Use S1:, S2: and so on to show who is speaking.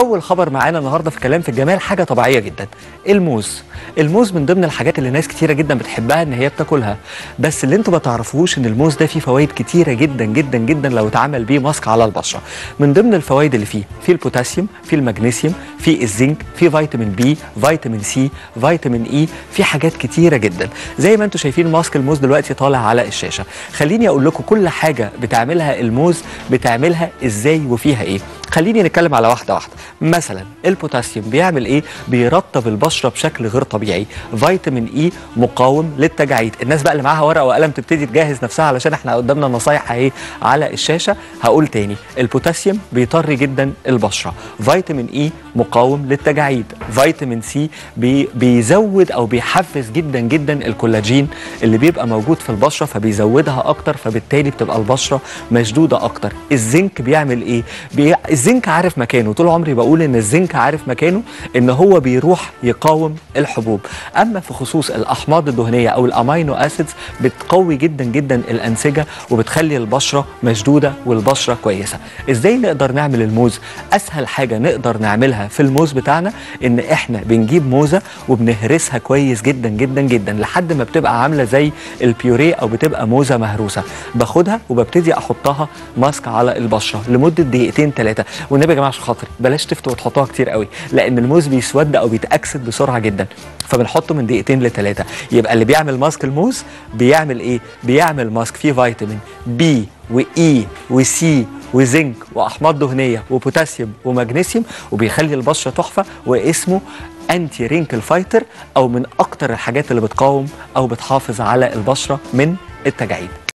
S1: اول خبر معانا النهارده في كلام في الجمال حاجه طبيعيه جدا الموز الموز من ضمن الحاجات اللي ناس كتيره جدا بتحبها ان هي بتاكلها بس اللي انتوا ما تعرفوهوش ان الموز ده فيه فوائد كتيره جدا جدا جدا لو اتعمل بيه ماسك على البشره من ضمن الفوائد اللي فيه في البوتاسيوم في المغنيسيوم في الزنك في فيتامين بي فيتامين سي فيتامين اي في حاجات كتيره جدا زي ما انتوا شايفين ماسك الموز دلوقتي طالع على الشاشه خليني اقول لكم كل حاجه بتعملها الموز بتعملها ازاي وفيها ايه خليني نتكلم على واحده واحده مثلا البوتاسيوم بيعمل ايه بيرطب البشره بشكل غير طبيعي فيتامين اي مقاوم للتجاعيد الناس بقى اللي معاها ورقه وقلم تبتدي تجهز نفسها علشان احنا قدامنا نصايح اهي على الشاشه هقول تاني البوتاسيوم بيطري جدا البشره فيتامين اي مقاوم للتجاعيد فيتامين سي بي بيزود او بيحفز جدا جدا الكولاجين اللي بيبقى موجود في البشره فبيزودها اكتر فبالتالي بتبقى البشره مشدوده اكتر الزنك بيعمل ايه بي... الزنك عارف مكانه طول عمري بقول ان الزنك عارف مكانه ان هو بيروح يقاوم الحبوب اما في خصوص الاحماض الدهنيه او الامينو اسيدز بتقوي جدا جدا الانسجه وبتخلي البشره مشدوده والبشره كويسه ازاي نقدر نعمل الموز اسهل حاجه نقدر نعملها في الموز بتاعنا ان احنا بنجيب موزه وبنهرسها كويس جدا جدا جدا لحد ما بتبقى عامله زي البيوريه او بتبقى موزه مهروسه باخدها وببتدي احطها ماسك على البشره لمده دقيقتين ثلاثه والنبي يا جماعه عشان خاطري بلاش تفتوا وتحطوها كتير قوي لان الموز بيسود او بيتاكسد بسرعه جدا فبنحطه من دقيقتين لثلاثه يبقى اللي بيعمل ماسك الموز بيعمل ايه بيعمل ماسك فيه فيتامين بي واي وسي وزنك واحماض دهنيه وبوتاسيوم ومغنيسيوم وبيخلي البشره تحفه واسمه انتي رينكل فايتر او من اكتر الحاجات اللي بتقاوم او بتحافظ على البشره من التجاعيد